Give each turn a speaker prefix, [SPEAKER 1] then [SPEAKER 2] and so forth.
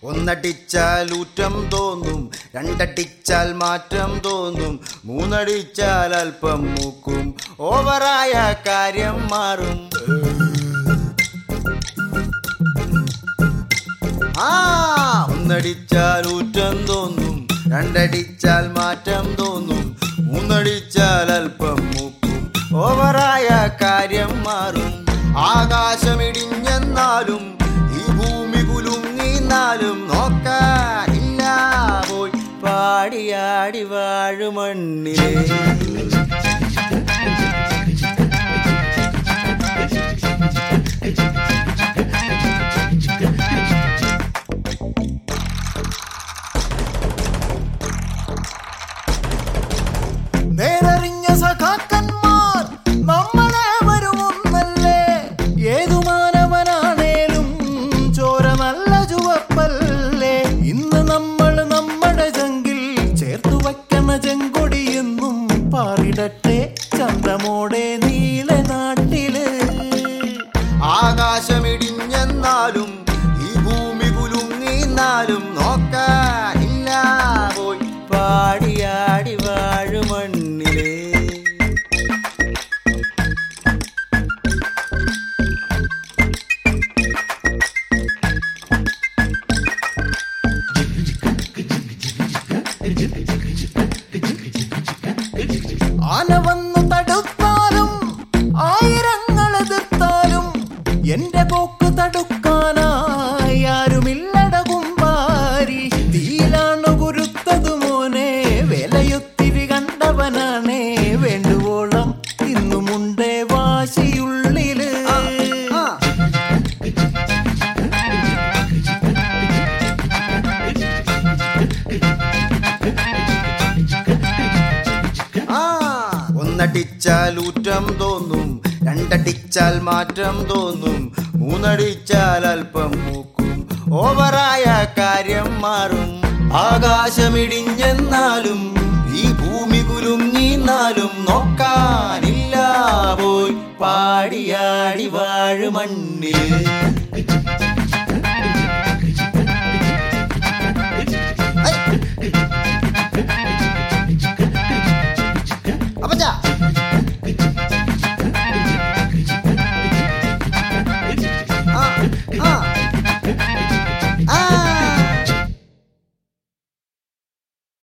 [SPEAKER 1] ഒന്നടിച്ചാൽ ഊറ്റം തോന്നും രണ്ടടിച്ചാൽ മാറ്റം തോന്നും മൂന്നടിച്ചാൽ അല്പം മൂക്കും ഓവറായ കാര്യം മാറും ആ ഒന്നടിച്ചാൽ ഊറ്റം തോന്നും രണ്ടടിച്ചാൽ മാറ്റം തോന്നും മൂന്നടിച്ചാൽ അല്പം മൂക്കും ഓവറായ കാര്യം മാറും ആകാശമിടിഞ്ഞെന്നാലും ഈ ഭൂമി കുലുങ്ങിന്നാലും നോക്കാനില്ല പോയി പാടിയാടി വാഴുമണ്ണിലേ
[SPEAKER 2] നേരറിഞ്ഞ സഖാക്കന്മാർ നമ്മളേവരും ഒന്നല്ലേ ഏതു മാനവനാണേലും ചോര നല്ല ചുവപ്പല്ലേ ഇന്ന് നമ്മൾ നമ്മുടെ ചങ്കിൽ ചേർത്തു വയ്ക്കണ ചെങ്കൊടിയെന്നും പാറിടട്ടെ ചന്ദ്രമോടെ നീല നാട്ടില്
[SPEAKER 1] ആകാശമിടിഞ്ഞെന്നാലും ഈ ഭൂമി കുലുങ്ങിന്നാലും നോക്കാനില്ല പോയി പാടിയാടി വാഴുമണ്ണിലേ
[SPEAKER 2] ആന വന്നു തടുത്താലും ആയിരങ്ങൾ എതിർത്താലും എന്റെ പോക്ക് തടുക്കാനായി ആരുമില്ലട കുമ്പാരി തീയിലാണ് കുരുത്തതു മോനെ വിലയൊത്തിരി കണ്ടവനാണേ വേണ്ടുവോളം ഇന്നുമുണ്ടേ വാശിയുള്ളില്
[SPEAKER 1] ആ. ആ ഒന്നടിച്ചാൽ ഊറ്റം തോന്നും രണ്ടടിച്ചാൽ മാറ്റം തോന്നും മൂന്നടിച്ചാൽ അല്പം മൂക്കും ഓവറായ കാര്യം മാറും ആകാശമിടിഞ്ഞെന്നാലും ഈ ഭൂമി കുലുങ്ങിന്നാലും നോക്കാനില്ല പോയി പാടിയാടി വാഴുമണ്ണിൽ